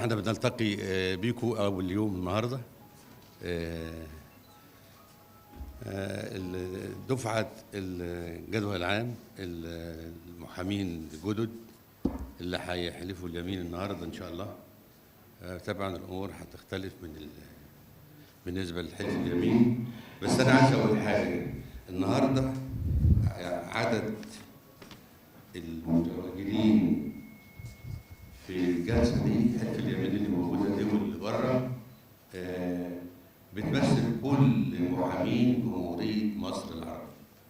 احنا بنلتقي آه، بيكم اول يوم النهارده آه، آه، ال- دفعه الجدول العام ال- المحامين الجدد اللي هيحلفوا اليمين النهارده ان شاء الله آه، طبعا الامور هتختلف من ال- بالنسبه لحلف اليمين بس انا عايز اقول حاجه النهارده عدد المتواجدين في الجلسه دي حلف اليمين اللي موجوده دي واللي بره آه، بتمثل كل محامين جمهوريه مصر العربيه.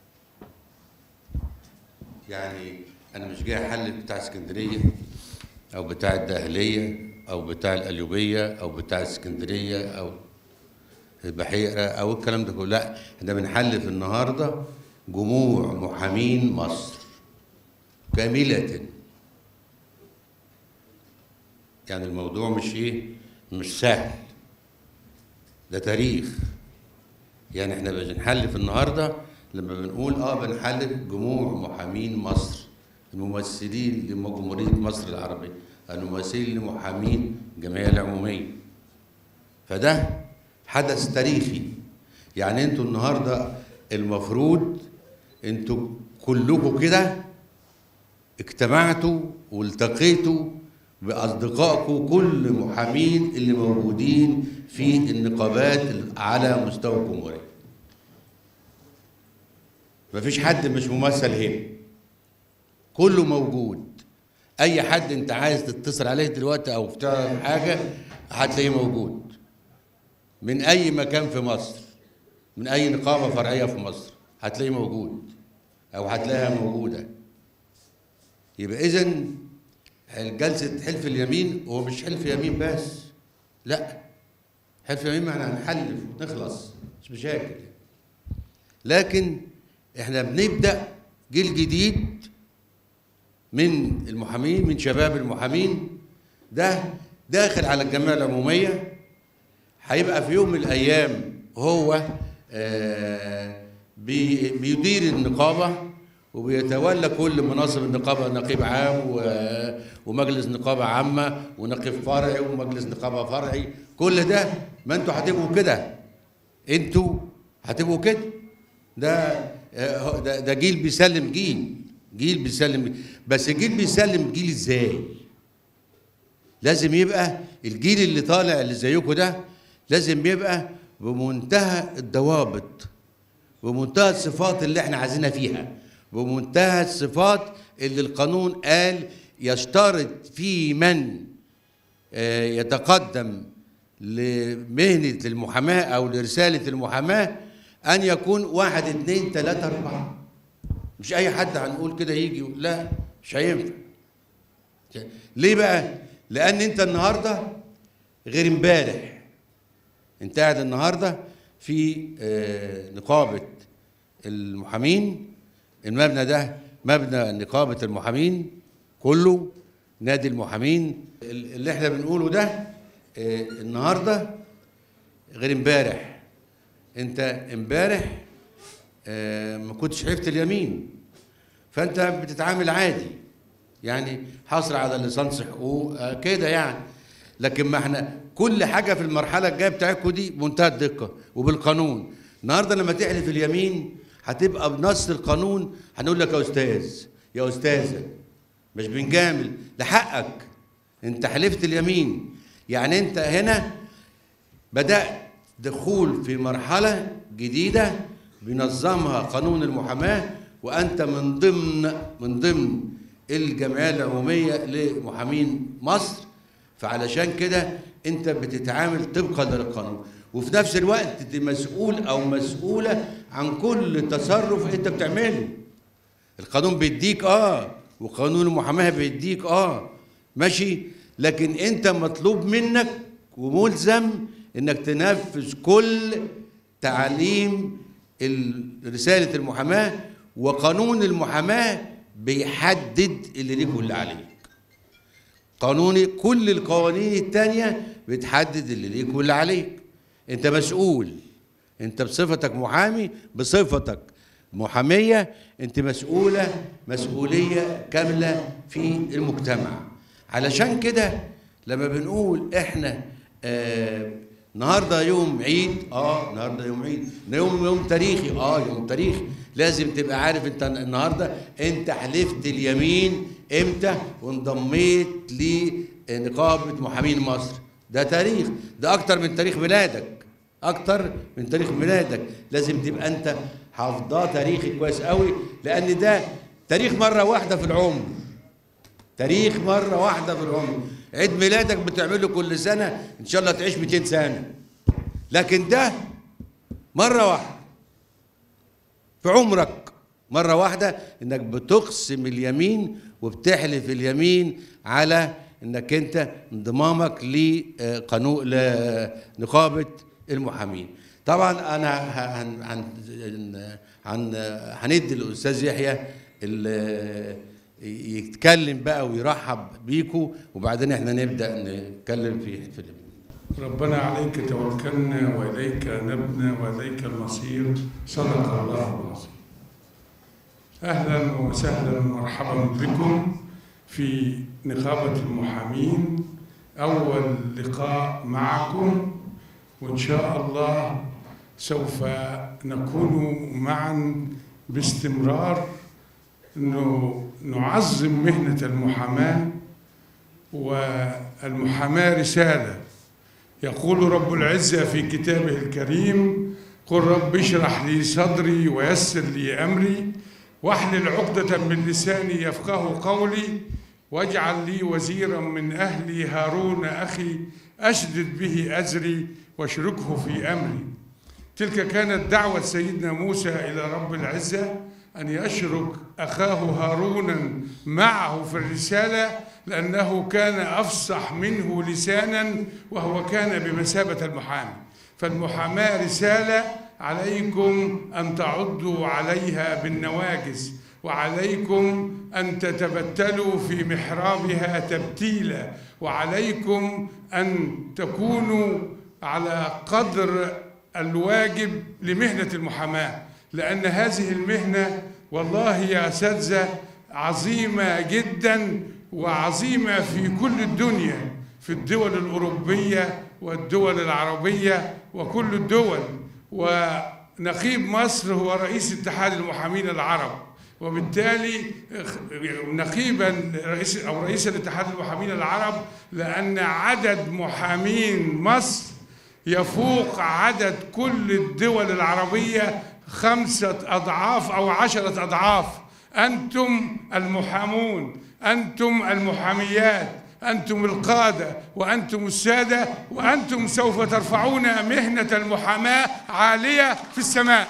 يعني انا مش جاي احلف بتاع اسكندريه او بتاع الدهليه او بتاع القليوبيه او بتاع اسكندريه او البحيره او الكلام ده كله لا احنا بنحلف النهارده جموع محامين مصر كامله يعني الموضوع مش ايه مش سهل ده تاريخ يعني احنا بنحلف النهارده لما بنقول اه بنحلف جموع محامين مصر الممثلين لجمهوريه مصر العربيه الممثلين لمحامين الجمعيه العموميه فده حدث تاريخي يعني انتوا النهارده المفروض انتوا كلكم كده اجتمعتوا والتقيتوا باصدقائكم كل محامين اللي موجودين في النقابات على مستوى الجمهوريه مفيش حد مش ممثل هنا كله موجود اي حد انت عايز تتصل عليه دلوقتي او تعرف حاجه هتلاقيه موجود من اي مكان في مصر من اي نقابه فرعيه في مصر هتلاقيه موجود او هتلاقيها موجوده يبقى اذا جلسه حلف اليمين هو مش حلف يمين بس لا حلف يمين معنى هنحلف نخلص مش مشاكل لكن احنا بنبدا جيل جديد من المحامين من شباب المحامين ده داخل على الجمعيه العموميه هيبقى في يوم من الايام هو آه، بي- بيدير النقابه وبيتولى كل مناصب النقابه نقيب عام و- ومجلس نقابه عامه ونقيب فرعي ومجلس نقابه فرعي كل ده ما انتوا هتبقوا كده انتوا هتبقوا كده ده آه، ده, ده جيل بيسلم جيل جيل بيسلم جيل. بس جيل بيسلم جيل ازاي لازم يبقى الجيل اللي طالع اللي زيكم ده لازم يبقى بمنتهى الضوابط بمنتهى الصفات اللي احنا عايزينها فيها بمنتهى الصفات اللي القانون قال يشترط في من آه، يتقدم لمهنة المحاماة أو لرسالة المحاماة أن يكون واحد اتنين تلاتة أربعة مش أي حد هنقول كده يجي يقول لا مش هينفع ليه بقى؟ لأن أنت النهاردة غير امبارح أنت قاعد النهاردة في آه، نقابة المحامين المبنى ده مبنى نقابة المحامين كله نادي المحامين اللي احنا بنقوله ده آه، النهارده غير امبارح انت امبارح آه، ما كنتش حلفت اليمين فانت بتتعامل عادي يعني حصر على ليسانس حقوق آه، كده يعني لكن ما احنا كل حاجه في المرحله الجايه بتاعتكم دي بمنتهى الدقه وبالقانون النهارده لما تحلف اليمين هتبقى بنص القانون هنقول لك يا استاذ يا استاذه مش بنجامل ده حقك انت حلفت اليمين يعني انت هنا بدات دخول في مرحله جديده بينظمها قانون المحاماه وانت من ضمن من ضمن الجمعيه العموميه لمحامين مصر فعلشان كده انت بتتعامل طبقا للقانون وفي نفس الوقت انت مسؤول او مسؤوله عن كل تصرف انت بتعمله القانون بيديك اه وقانون المحاماه بيديك اه ماشي لكن انت مطلوب منك وملزم انك تنفذ كل تعليم ال- رساله المحاماه وقانون المحاماه بيحدد اللي ليك واللي عليك قانوني كل القوانين التانية بتحدد اللي ليك واللي عليك انت مسؤول انت بصفتك محامي بصفتك محامية انت مسؤولة مسؤولية كاملة في المجتمع علشان كده لما بنقول احنا آه النهارده يوم عيد اه النهارده يوم عيد ده يوم يوم تاريخي اه يوم تاريخي لازم تبقى عارف انت النهارده انت حلفت اليمين امتى وانضميت لنقابه محامين مصر ده تاريخ ده اكتر من تاريخ ميلادك اكتر من تاريخ ميلادك لازم تبقى انت حافظاه تاريخي كويس قوي لان ده تاريخ مره واحده في العمر تاريخ مره واحده في العمر عيد ميلادك بتعمله كل سنه ان شاء الله تعيش 200 سنه لكن ده مره واحده في عمرك مرة واحدة انك بتقسم اليمين وبتحلف اليمين على انك انت انضمامك لقانون لنقابة المحامين طبعا انا هن هن هن هندي الاستاذ يحيى يتكلم بقى ويرحب بيكم وبعدين احنا نبدا نتكلم في في ربنا عليك توكلنا واليك نبنا واليك المصير صدق الله العظيم اهلا وسهلا ومرحبا بكم في نقابه المحامين اول لقاء معكم وان شاء الله سوف نكون معا باستمرار انه نعظم مهنه المحاماه والمحاماه رساله يقول رب العزة في كتابه الكريم قل رب اشرح لي صدري ويسر لي أمري واحلل عقدة من لساني يفقه قولي واجعل لي وزيرا من أهلي هارون أخي أشدد به أزري واشركه في أمري تلك كانت دعوة سيدنا موسى إلى رب العزة أن يشرك أخاه هارونا معه في الرسالة لأنه كان أفصح منه لسانا وهو كان بمثابة المحامي فالمحاماة رسالة عليكم أن تعضوا عليها بالنواجز وعليكم أن تتبتلوا في محرابها تبتيلا وعليكم أن تكونوا على قدر الواجب لمهنة المحاماة لأن هذه المهنة والله يا أساتذة عظيمة جدا وعظيمة في كل الدنيا في الدول الأوروبية والدول العربية وكل الدول ونقيب مصر هو رئيس اتحاد المحامين العرب وبالتالي نقيبا رئيس او رئيس الاتحاد المحامين العرب لان عدد محامين مصر يفوق عدد كل الدول العربية خمسة أضعاف أو عشرة أضعاف أنتم المحامون أنتم المحاميات أنتم القادة وأنتم السادة وأنتم سوف ترفعون مهنة المحاماة عالية في السماء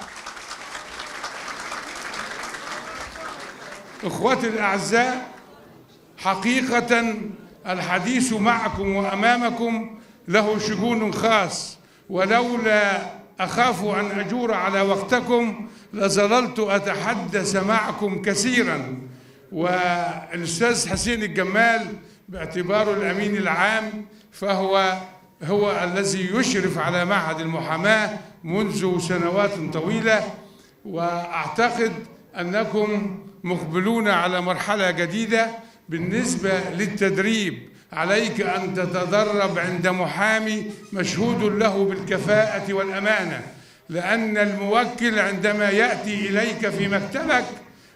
إخوتي الأعزاء حقيقة الحديث معكم وأمامكم له شجون خاص ولولا أخاف أن أجور على وقتكم لظللت أتحدث معكم كثيرا والأستاذ حسين الجمال باعتباره الأمين العام فهو هو الذي يشرف على معهد المحاماة منذ سنوات طويلة وأعتقد أنكم مقبلون على مرحلة جديدة بالنسبة للتدريب عليك أن تتدرب عند محامي مشهود له بالكفاءة والأمانة لأن الموكل عندما يأتي إليك في مكتبك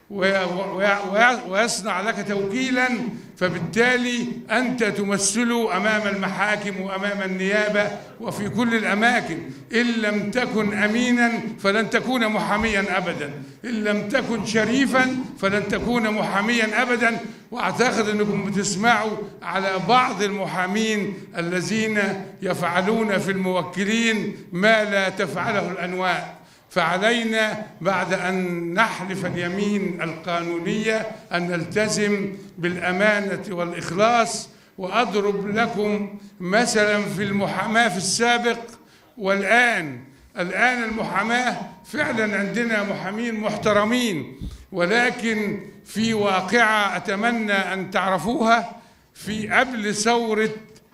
ويصنع لك توكيلا فبالتالي أنت تمثل أمام المحاكم وأمام النيابة وفي كل الأماكن إن لم تكن أمينا فلن تكون محاميا أبدا إن لم تكن شريفا فلن تكون محاميا أبدا وأعتقد أنكم بتسمعوا على بعض المحامين الذين يفعلون في الموكلين ما لا تفعله الأنواع فعلينا بعد أن نحلف اليمين القانونية أن نلتزم بالأمانة والإخلاص وأضرب لكم مثلا في المحاماة في السابق والآن الآن المحاماة فعلا عندنا محامين محترمين ولكن في واقعة أتمنى أن تعرفوها في قبل ثورة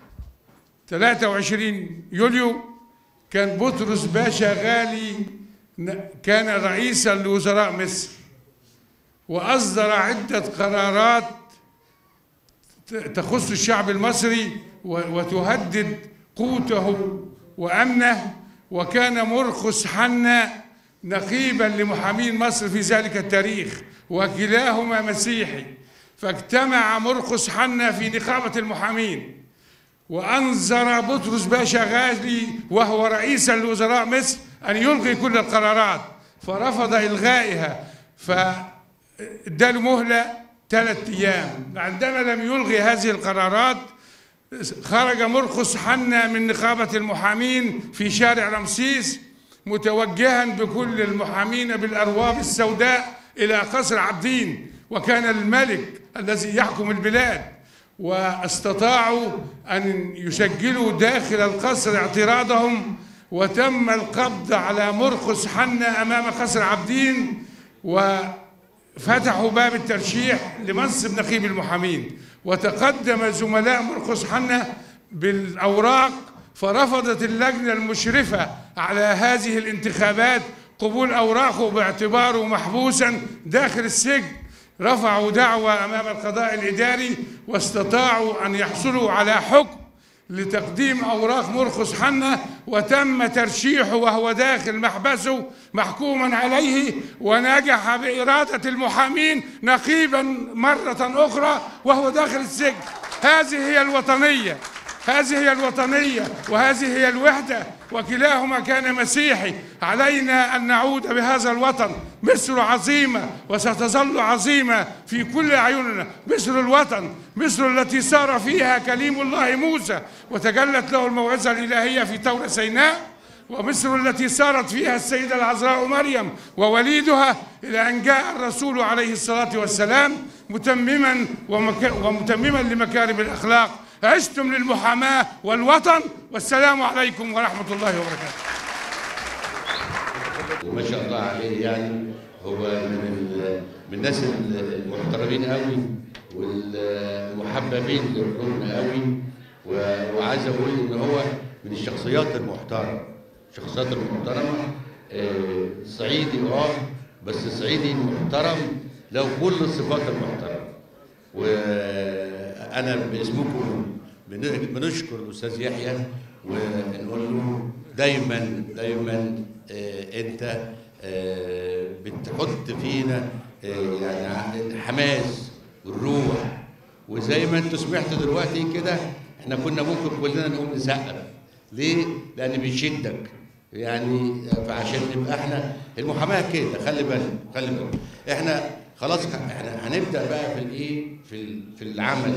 23 يوليو كان بطرس باشا غالي كان رئيسا لوزراء مصر وأصدر عدة قرارات تخص الشعب المصري و- وتهدد قوته وأمنه وكان مرخص حنا نقيبا لمحامين مصر في ذلك التاريخ وكلاهما مسيحي فاجتمع مرخص حنا في نقابة المحامين وأنظر بطرس باشا غازي وهو رئيسا لوزراء مصر أن يلغي كل القرارات فرفض إلغائها فاداله مهلة ثلاثة أيام عندما لم يلغي هذه القرارات خرج مرقس حنا من نقابة المحامين في شارع رمسيس متوجها بكل المحامين بالأرواب السوداء إلى قصر عابدين وكان الملك الذي يحكم البلاد واستطاعوا أن يسجلوا داخل القصر اعتراضهم وتم القبض على مرقس حنا أمام قصر عابدين وفتحوا باب الترشيح لمنصب نقيب المحامين وتقدم زملاء مرقس حنا بالأوراق فرفضت اللجنة المشرفة على هذه الانتخابات قبول أوراقه باعتباره محبوسا داخل السجن رفعوا دعوى أمام القضاء الإداري واستطاعوا أن يحصلوا على حكم لتقديم أوراق مرخص حنا وتم ترشيحه وهو داخل محبسه محكوما عليه ونجح بإرادة المحامين نقيبا مرة أخرى وهو داخل السجن هذه هي الوطنية هذه هي الوطنية وهذه هي الوحدة وكلاهما كان مسيحي علينا أن نعود بهذا الوطن مصر عظيمة وستظل عظيمة في كل أعيننا مصر الوطن مصر التي سار فيها كليم الله موسى وتجلت له الموعظة الإلهية في طور سيناء ومصر التي سارت فيها السيدة العذراء مريم ووليدها إلى أن جاء الرسول عليه الصلاة والسلام متمما ومك... ومتمما لمكارم الأخلاق عشتم للمحاماة والوطن والسلام عليكم ورحمة الله وبركاته وما شاء الله عليه يعني هو من ال- من الناس المحترمين قوي والمحببين لقلوبنا قوي و- وعايز اقول ان هو من الشخصيات المحترمه الشخصيات المحترمه آه، صعيدي اه بس صعيدي محترم له كل الصفات المحترمه وانا باسمكم بن- بنشكر الاستاذ يحيى ونقول له دايما دايما آه، انت آه، بتحط فينا آه، يعني الحماس والروح وزي ما انتوا سمعتوا دلوقتي كده احنا كنا ممكن كلنا نقوم نسقف ليه؟ لان بيشدك يعني فعشان نبقى احنا المحاماه كده خلي بالك خلي بالك احنا خلاص احنا هنبدا بقى في الايه في ال- في العمل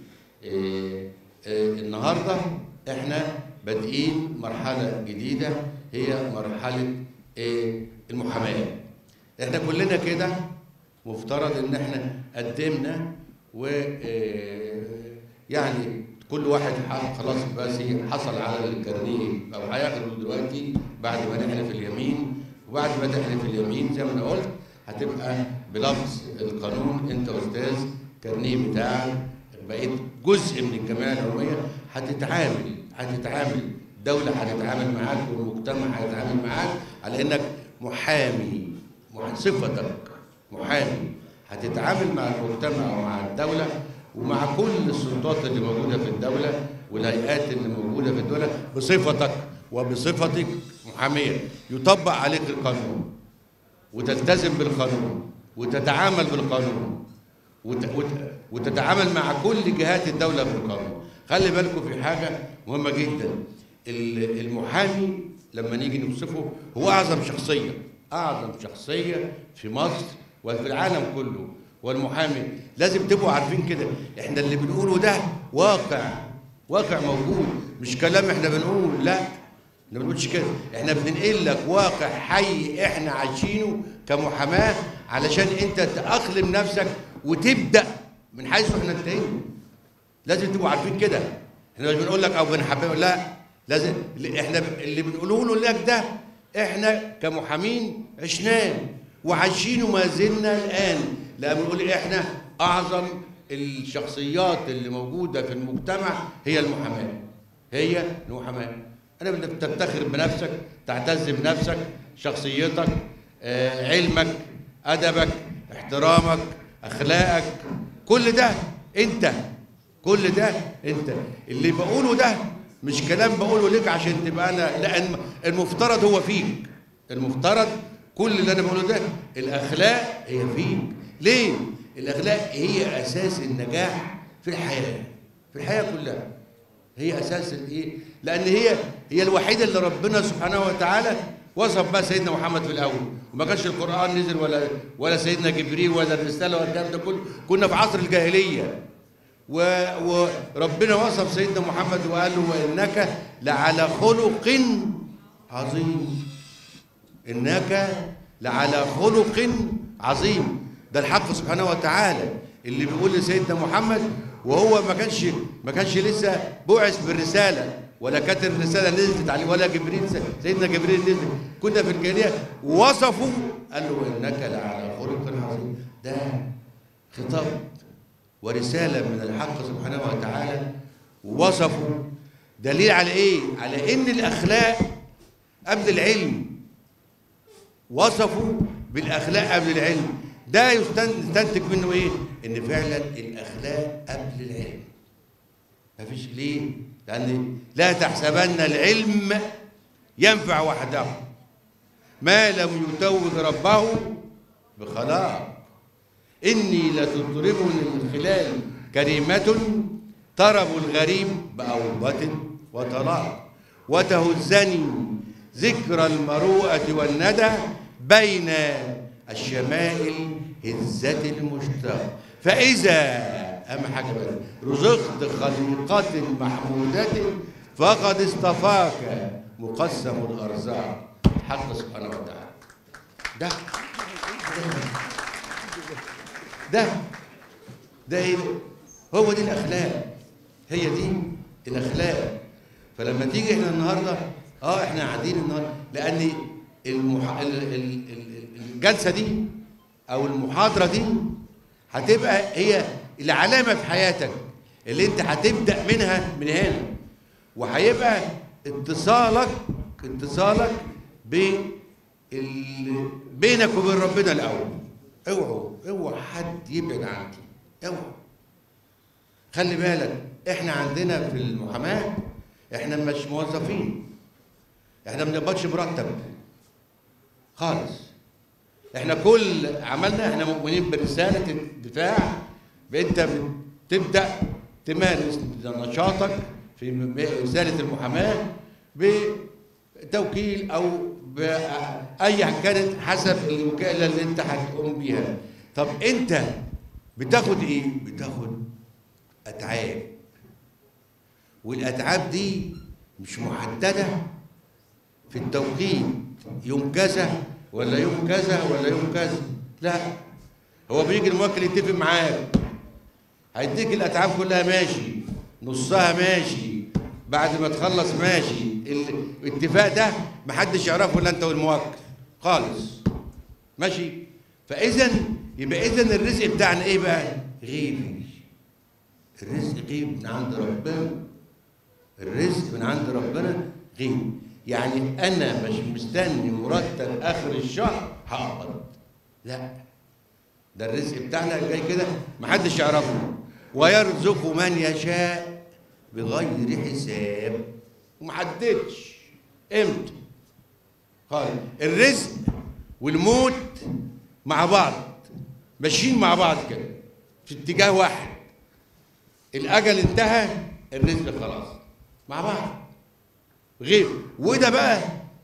إيه إيه النهارده احنا بادئين مرحله جديده هي مرحله إيه المحاماه احنا كلنا كده مفترض ان احنا قدمنا و إيه، يعني كل واحد ح- خلاص بس حصل على الكارنيه او هياخده دلوقتي بعد ما نحلف اليمين وبعد ما تحلف اليمين زي ما انا قلت هتبقى بلفظ القانون انت استاذ كارنيه بتاعك بقيت جزء من الجمعيه العموميه هتتعامل هتتعامل الدوله هتتعامل معاك والمجتمع هيتعامل معاك على انك محامي مع صفتك محامي هتتعامل مع المجتمع ومع الدوله ومع كل السلطات اللي موجوده في الدوله والهيئات اللي موجوده في الدوله بصفتك وبصفتك محاميه يطبق عليك القانون وتلتزم بالقانون وتتعامل بالقانون وت... وت... وتتعامل مع كل جهات الدولة بالقانون خلي بالكم في حاجة مهمة جدا ال- المحامي لما نيجي نوصفه هو أعظم شخصية أعظم شخصية في مصر وفي العالم كله والمحامي لازم تبقوا عارفين كده احنا اللي بنقوله ده واقع واقع موجود مش كلام احنا بنقول لا ما بنقولش كده احنا بننقل لك واقع حي احنا عايشينه كمحاماه علشان انت تأقلم نفسك وتبدأ من حيث احنا انتهينا لازم تبقوا عارفين كده احنا مش بنقول لك او بنحبب لا لازم اللي احنا اللي بنقوله لك ده احنا كمحامين عشناه وعايشينه ما زلنا الان لا بنقول احنا اعظم الشخصيات اللي موجوده في المجتمع هي المحاماه هي المحاماه انا بدك تفتخر بنفسك تعتز بنفسك شخصيتك آه، علمك ادبك احترامك اخلاقك كل ده انت كل ده انت اللي بقوله ده مش كلام بقوله لك عشان تبقى انا لا الم- المفترض هو فيك المفترض كل اللي انا بقوله ده الاخلاق هي فيك ليه الاخلاق هي اساس النجاح في الحياه في الحياه كلها هي اساس الايه لان هي هي الوحيده اللي ربنا سبحانه وتعالى وصف بها سيدنا محمد في الاول وما كانش القران نزل ولا ولا سيدنا جبريل ولا الرساله ولا الكلام ده كله كنا في عصر الجاهليه و- وربنا وصف سيدنا محمد وقال له وانك لعلى خلق عظيم انك لعلى خلق عظيم ده الحق سبحانه وتعالى اللي بيقول لسيدنا محمد وهو ما كانش ما كانش لسه بعث بالرساله ولا كانت الرساله نزلت عليه ولا جبريل سيدنا جبريل نزل كنا في الجاهليه وصفوا قال له انك لعلى خلق عظيم ده خطاب ورسالة من الحق سبحانه وتعالى ووصفوا دليل على ايه؟ على ان الاخلاق قبل العلم وصفوا بالاخلاق قبل العلم ده يستن- يستنتج منه ايه؟ ان فعلا الاخلاق قبل العلم مفيش ليه؟ لان لا تحسبن العلم ينفع وحده ما لم يتوج ربه بخلاق إني لتضربني الخلال كريمة طرب الغريب بأوبة وطلاق وتهزني ذكر المروءة والندى بين الشمائل هزة المشتاق فإذا أهم حاجة بقى رزقت خليقة محمودة فقد اصطفاك مقسم الأرزاق حق سبحانه وتعالى ده ده ده ايه هو دي الاخلاق هي دي الاخلاق فلما تيجي احنا النهارده اه احنا قاعدين النهارده لان المح... ال... ال... ال- الجلسه دي او المحاضره دي هتبقى هي العلامه في حياتك اللي انت هتبدا منها من هنا وهيبقى اتصالك اتصالك ب ال... بينك وبين ربنا الاول اوعوا اوعوا حد يبعد عنك اوعوا خلي بالك احنا عندنا في المحاماه احنا مش موظفين احنا ما بنقبضش مرتب خالص احنا كل عملنا احنا مؤمنين برساله الدفاع بانت بتبدا تمارس نشاطك في م- رساله المحاماه بتوكيل او باي كانت حسب الوكاله اللي انت هتقوم بيها طب انت بتاخد ايه بتاخد اتعاب والاتعاب دي مش محدده في التوقيت يوم كذا ولا يوم كذا ولا يوم كذا لا هو بيجي الموكل يتفق معاك هيديك الاتعاب كلها ماشي نصها ماشي بعد ما تخلص ماشي ال- الاتفاق ده محدش يعرفه الا انت والموكل خالص ماشي فاذا يبقى اذا الرزق بتاعنا ايه بقى غيبي الرزق غيب من عند ربنا الرزق من عند ربنا غيب يعني انا مش مستني مرتب اخر الشهر هقبض لا ده الرزق بتاعنا جاي كده محدش يعرفه ويرزق من يشاء بغير حساب ومحددش امتى خالص الرزق والموت مع بعض ماشيين مع بعض كده في اتجاه واحد الاجل انتهى الرزق خلاص مع بعض غير وده بقى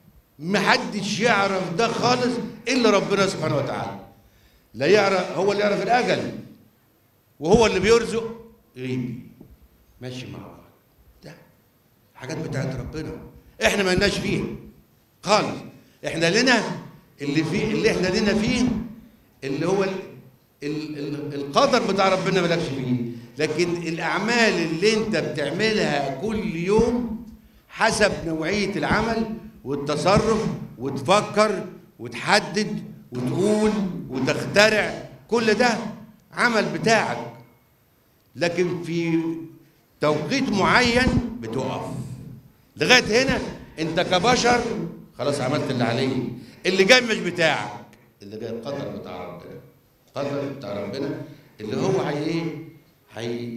محدش يعرف ده خالص الا ربنا سبحانه وتعالى لا يعرف هو اللي يعرف الاجل وهو اللي بيرزق غيبي ماشي مع بعض ده حاجات بتاعت ربنا احنا ما لناش فيها خالص احنا لنا اللي فيه اللي احنا لنا فيه اللي هو ال ال ال القدر بتاع ربنا مالكش فيه لكن الاعمال اللي انت بتعملها كل يوم حسب نوعيه العمل والتصرف وتفكر وتحدد وتقول وتخترع كل ده عمل بتاعك لكن في توقيت معين بتقف لغايه هنا انت كبشر خلاص عملت اللي عليه اللي جاي مش بتاعك اللي جاي القدر بتاع ربنا القدر بتاع ربنا اللي هو هي ايه هي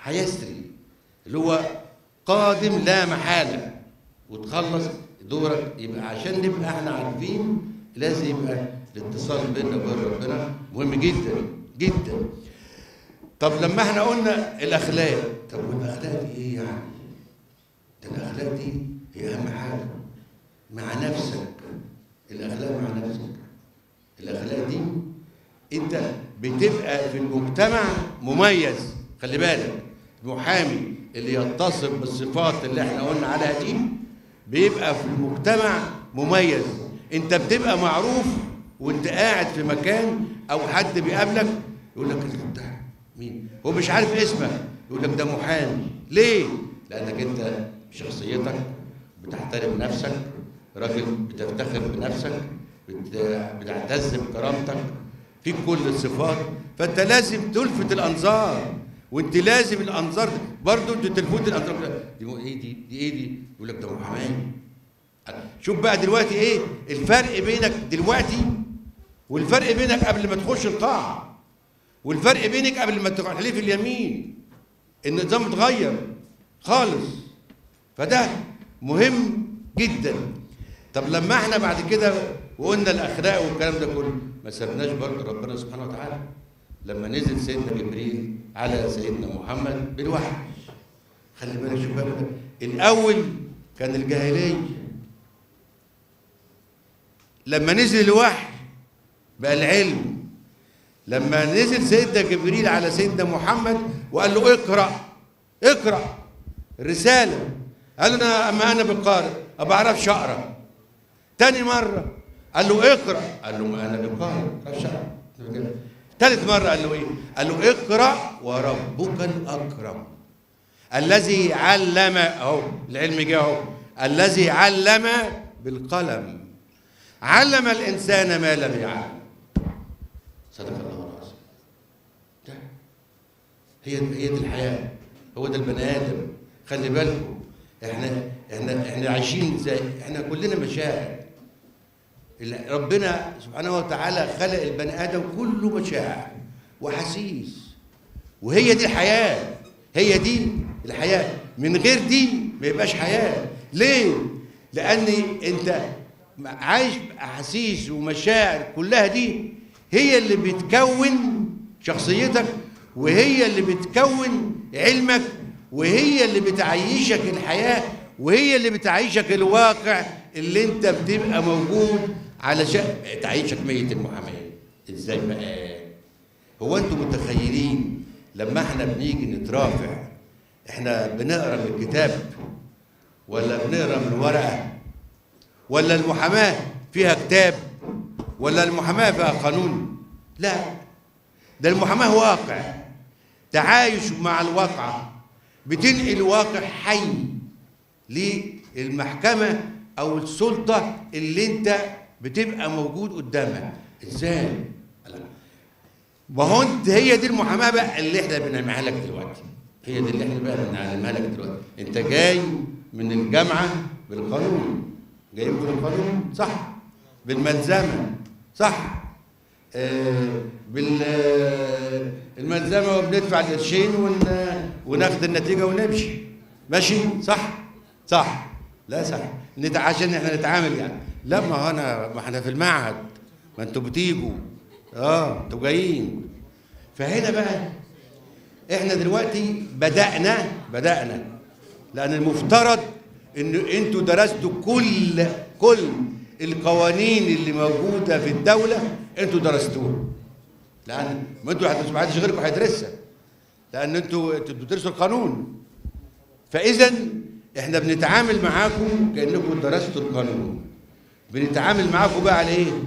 هيسري اللي هو قادم لا محالة وتخلص دورك يبقى عشان نبقى احنا عارفين لازم يبقى الاتصال بيننا وبين ربنا مهم جدا جدا طب لما احنا قلنا الاخلاق طب والاخلاق دي ايه يعني؟ ده الاخلاق دي هي اهم حاجه مع نفسك الاخلاق مع نفسك الاخلاق دي انت بتبقى في المجتمع مميز خلي بالك المحامي اللي يتصف بالصفات اللي احنا قلنا عليها دي بيبقى في المجتمع مميز انت بتبقى معروف وانت قاعد في مكان او حد بيقابلك يقول لك انت مين هو مش عارف اسمك يقول لك ده محامي ليه لانك انت شخصيتك بتحترم نفسك راجل بتفتخر بنفسك بت- بتعتز بكرامتك فيك كل الصفات فانت لازم تلفت الانظار وانت لازم الانظار برضه انت تلفت الانظار دي مو- ايه دي دي ايه دي يقول لك ده محامي شوف بقى دلوقتي ايه الفرق بينك دلوقتي والفرق بينك قبل ما تخش القاعه والفرق بينك قبل ما تحلف اليمين النظام اتغير خالص فده مهم جدا طب لما احنا بعد كده وقلنا الاخلاق والكلام ده كله ما سبناش برضه ربنا سبحانه وتعالى لما نزل سيدنا جبريل على سيدنا محمد بالوحي خلي بالك شوف بقى الاول كان الجاهليه لما نزل الوحي بقى العلم لما نزل سيدنا جبريل على سيدنا محمد وقال له اقرا اقرا الرساله قال له انا اما انا بقارئ ما بعرفش اقرا تاني مره قال له اقرا قال له ما انا بقارئ ما بعرفش اقرا ثالث مره قال له ايه قال له اقرا وربك الاكرم الذي علم اهو العلم جه اهو الذي علم بالقلم علم الانسان ما لم يعلم صدق الله العظيم ده هي هي دي الحياه هو ده البني ادم خلي بالكم احنا احنا احنا عايشين ازاي احنا كلنا مشاعر ال- ربنا سبحانه وتعالى خلق البني ادم كله مشاعر واحاسيس وهي دي الحياه هي دي الحياه من غير دي ما يبقاش حياه ليه لان انت عايش باحاسيس ومشاعر كلها دي هي اللي بتكون شخصيتك وهي اللي بتكون علمك وهي اللي بتعيشك الحياه وهي اللي بتعيشك الواقع اللي انت بتبقى موجود علشان تعيشك ميت المحاماه ازاي بقى هو انتم متخيلين لما احنا بنيجي نترافع احنا بنقرا من الكتاب ولا بنقرا من ورقه ولا المحاماه فيها كتاب ولا المحاماه فيها قانون لا ده المحاماه واقع تعايش مع الواقع بتنقل واقع حي للمحكمه او السلطه اللي انت بتبقى موجود قدامها ازاي ما هو انت هي دي المحاماه بقى اللي احنا بنعملها لك دلوقتي هي دي اللي احنا بقى بنعلمها لك دلوقتي انت جاي من الجامعه بالقانون جاي بالقانون صح بالملزمه صح آه بالملزمه وبندفع القرشين ون... وناخد النتيجه ونمشي ماشي صح صح لا صح نت... عشان احنا نتعامل يعني لا ما هو انا ما احنا في المعهد ما انتوا بتيجوا اه انتوا جايين فهنا بقى احنا دلوقتي بدأنا بدأنا لأن المفترض ان انتوا درستوا كل كل القوانين اللي موجودة في الدولة انتوا درستوها لأن ما انتوا هتدرسوا ما حدش غيركم هيدرسها لأن انتوا انتوا بتدرسوا القانون فإذا احنا بنتعامل معاكم كأنكم درستوا القانون بنتعامل معاكم بقى على ايه؟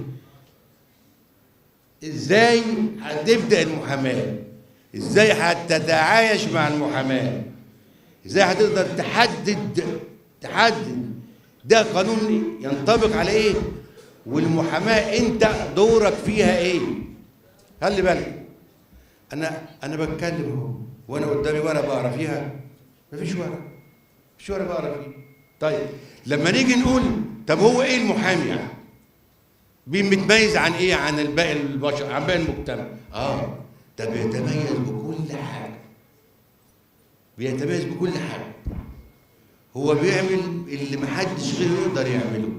ازاي هتبدا المحاماه ازاي هتتعايش مع المحاماه ازاي هتقدر تحدد تحدد ده قانون ينطبق على ايه والمحاماه انت دورك فيها ايه خلي بالك انا انا بتكلم اهو وانا قدامي ورقه بقرا فيها مفيش ورقه مفيش ورقه بقرا فيها طيب لما نيجي نقول طب هو ايه المحامي يعني متميز عن ايه عن الباقي البشر عن باقي المجتمع اه ده بيتميز بكل حاجه بيتميز بكل حاجه هو بيعمل اللي محدش غيره يقدر يعمله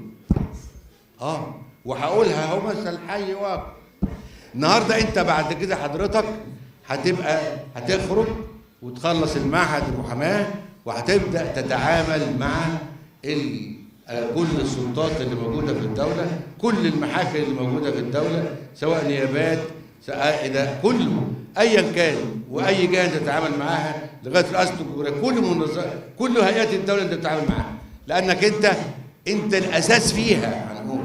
اه وهقولها اهو مثل حي واقع النهارده انت بعد كده حضرتك هتبقى هتخرج وتخلص المعهد المحاماه وهتبدا تتعامل مع ال- آه، كل السلطات اللي موجوده في الدوله كل المحاكم اللي موجوده في الدوله سواء نيابات سواء اذا كله ايا كان واي جهه تتعامل معاها لغايه رئاسه الجمهوريه كل منظمه كل هيئات الدوله انت بتتعامل معاها لانك انت انت الاساس فيها هنقول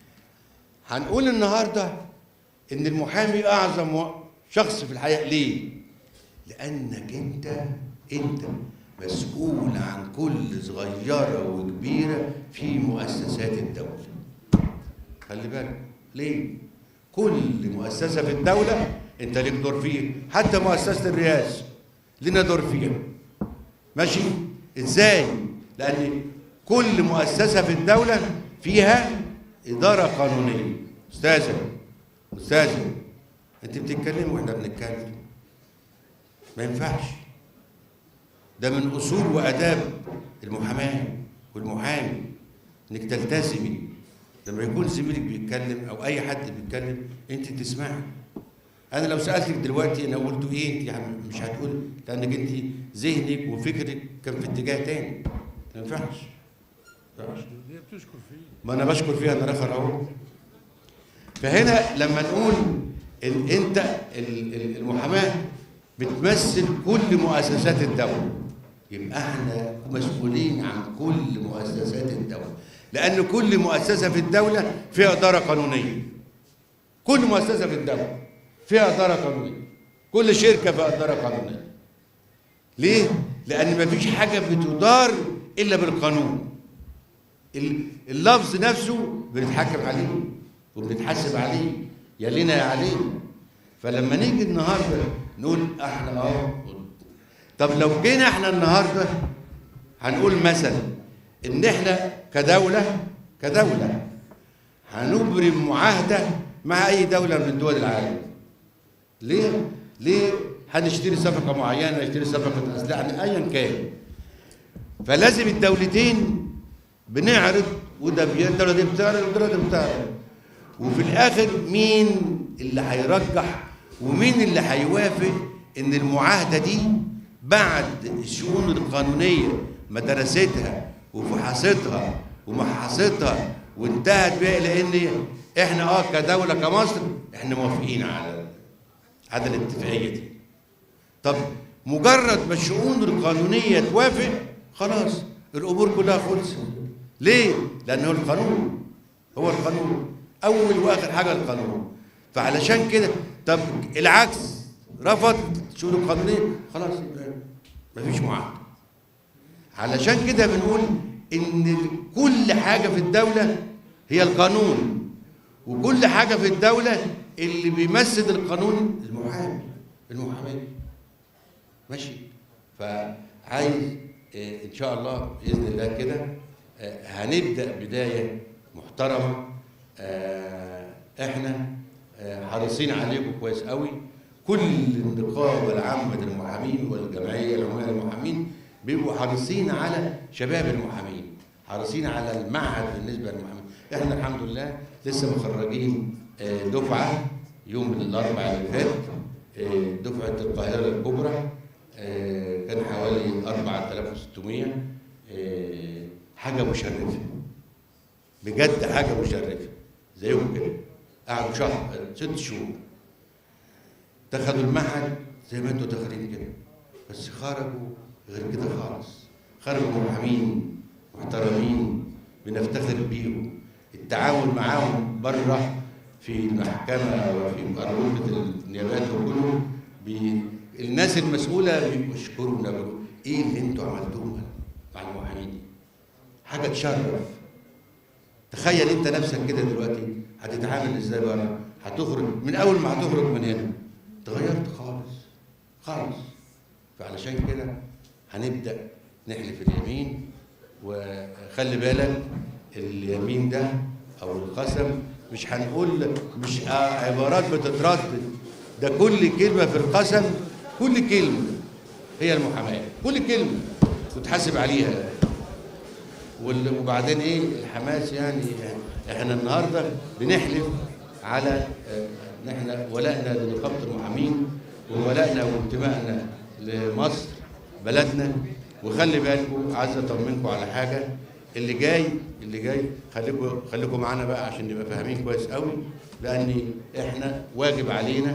هنقول النهارده ان المحامي اعظم شخص في الحياه ليه؟ لانك انت انت مسؤول عن كل صغيره وكبيره في مؤسسات الدوله. خلي بالك ليه؟ كل مؤسسه في الدوله انت ليك دور فيها، حتى مؤسسه الرئاسه لنا دور فيها. ماشي؟ ازاي؟ لان كل مؤسسه في الدوله فيها اداره قانونيه. استاذه استاذه انت بتتكلم واحنا بنتكلم ما ينفعش ده من اصول واداب المحاماه والمحامي انك تلتزمي لما يكون زميلك بيتكلم او اي حد بيتكلم انت تسمعي انا لو سالتك دلوقتي انا قلت ايه انت يعني مش هتقول لانك انت ذهنك وفكرك كان في اتجاه تاني ما ينفعش ما ينفعش هي بتشكر فيه ما انا بشكر فيها انا رخر اهو فهنا لما نقول ان انت ال- ال- المحاماه بتمثل كل مؤسسات الدوله يبقى احنا مسؤولين عن كل مؤسسات الدوله لان كل مؤسسه في الدوله فيها اداره قانونيه كل مؤسسه في الدوله فيها اداره قانونيه كل شركه فيها اداره قانونيه ليه لان مفيش حاجه بتدار الا بالقانون ال- اللفظ نفسه بنتحكم عليه وبنتحاسب عليه يا لنا يا علينا فلما نيجي النهارده نقول احنا اه طب لو جينا احنا النهارده هنقول مثلا ان احنا كدوله كدوله هنبرم معاهده مع اي دوله من دول العالم ليه؟ ليه هنشتري صفقه معينه نشتري صفقه اسلحه ايا كان فلازم الدولتين بنعرض وده بي- الدوله دي بتعرض والدوله دي بتعرض وفي الاخر مين اللي هيرجح ومين اللي هيوافق ان المعاهده دي بعد الشؤون القانونيه ما درستها وفحصتها ومحصتها وانتهت بيها الى ان احنا اه كدوله كمصر احنا موافقين على على الاتفاقيه دي طب مجرد ما الشؤون القانونيه توافق خلاص الامور كلها خلصت ليه لانه القانون هو القانون اول واخر حاجه القانون فعلشان كده طب العكس رفض الشؤون القانونيه خلاص يبقى مفيش معاهده علشان كده بنقول ان كل حاجه في الدوله هي القانون وكل حاجه في الدوله اللي بيمثل القانون المحامي المحامي ماشي فعايز آه، ان شاء الله باذن الله كده آه، هنبدا بدايه محترمه آه، احنا آه، حريصين عليكم كويس قوي كل النقابه العامه للمحامين والجمعيه العموميه للمحامين بيبقوا حريصين على شباب المحامين حريصين على المعهد بالنسبه للمحامين احنا الحمد لله لسه مخرجين آه، دفعه يوم الاربعاء اللي فات آه، دفعه القاهره الكبرى آه، كان حوالي 4600 آه، حاجه مشرفه بجد حاجه مشرفه زيهم كده قعدوا شهر ست شهور دخلوا المعهد زي ما انتوا داخلين كده بس خرجوا غير كده خالص خرجوا محامين محترمين بنفتخر بيهم التعاون معاهم بره في المحكمه وفي أربطة النيابات وكله بي الناس المسؤوله بيشكرونا بيقولوا ايه اللي انتوا عملتوه مع المحامين دي؟ حاجه تشرف تخيل انت نفسك كده دلوقتي هتتعامل ازاي بره هتخرج من اول ما هتخرج من هنا اتغيرت خالص خالص فعلشان كده هنبدا نحلف اليمين وخلي بالك اليمين ده او القسم مش هنقول مش عبارات بتتردد ده كل كلمه في القسم كل كلمه هي المحاماه كل كلمه وتحاسب عليها وال- وبعدين ايه الحماس يعني احنا النهارده بنحلف على آه، ان احنا ولائنا لنقابه المحامين وولائنا وانتمائنا لمصر بلدنا وخلي بالكم عايز اطمنكم على حاجه اللي جاي اللي جاي خليكم خليكم معانا بقى عشان نبقى فاهمين كويس قوي لان احنا واجب علينا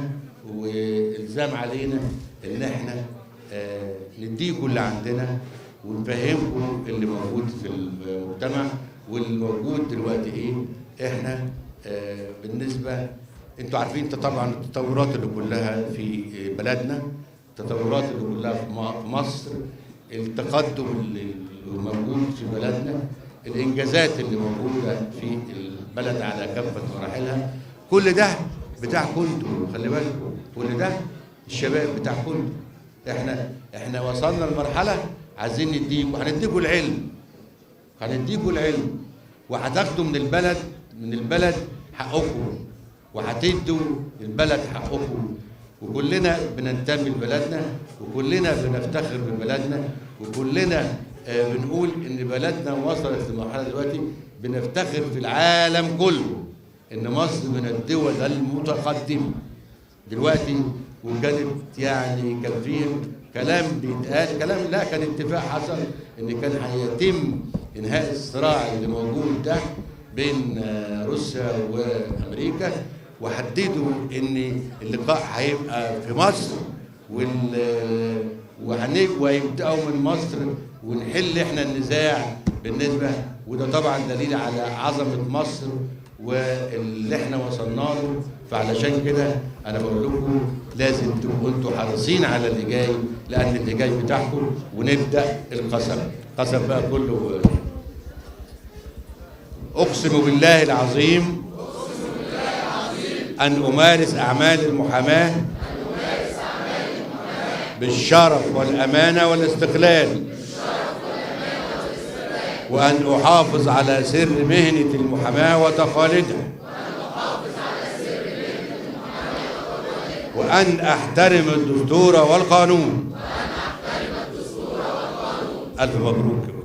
والزام علينا ان احنا آه، نديكم اللي عندنا ونفهمكم اللي موجود في المجتمع والموجود دلوقتي ايه احنا آه، بالنسبه انتوا عارفين طبعا التطورات اللي كلها في بلدنا التطورات اللي كلها في م- في مصر التقدم اللي اللي موجود في بلدنا الانجازات اللي موجوده في البلد على كافه مراحلها كل ده بتاعكم انتوا خلي بالكم كل ده الشباب بتاعكم انتوا احنا احنا وصلنا لمرحله عايزين نديكم هنديكم العلم هنديكم العلم وهتاخدوا من البلد من البلد حقكم وهتدوا البلد حقكم وكلنا بننتمي لبلدنا وكلنا بنفتخر ببلدنا وكلنا آه، بنقول ان بلدنا وصلت لمرحله دلوقتي بنفتخر في العالم كله ان مصر من الدول المتقدمه دلوقتي وكانت يعني كان فيه كلام بيتقال كلام لا كان اتفاق حصل ان كان هيتم انهاء الصراع اللي موجود ده بين آه، روسيا وامريكا وحددوا ان اللقاء هيبقى في مصر وال وهن- ويبداوا من مصر ونحل احنا النزاع بالنسبه وده طبعا دليل على عظمه مصر واللي احنا وصلنا له فعلشان كده انا بقول لكم لازم تبقوا انتوا حريصين على اللي جاي لان اللي جاي بتاعكم ونبدا القسم قسم بقى كله اقسم بالله العظيم ان امارس اعمال المحاماه بالشرف والامانه والاستقلال وأن أحافظ على سر مهنة المحاماة وتقاليدها وأن أحترم الدستور والقانون ألف مبروك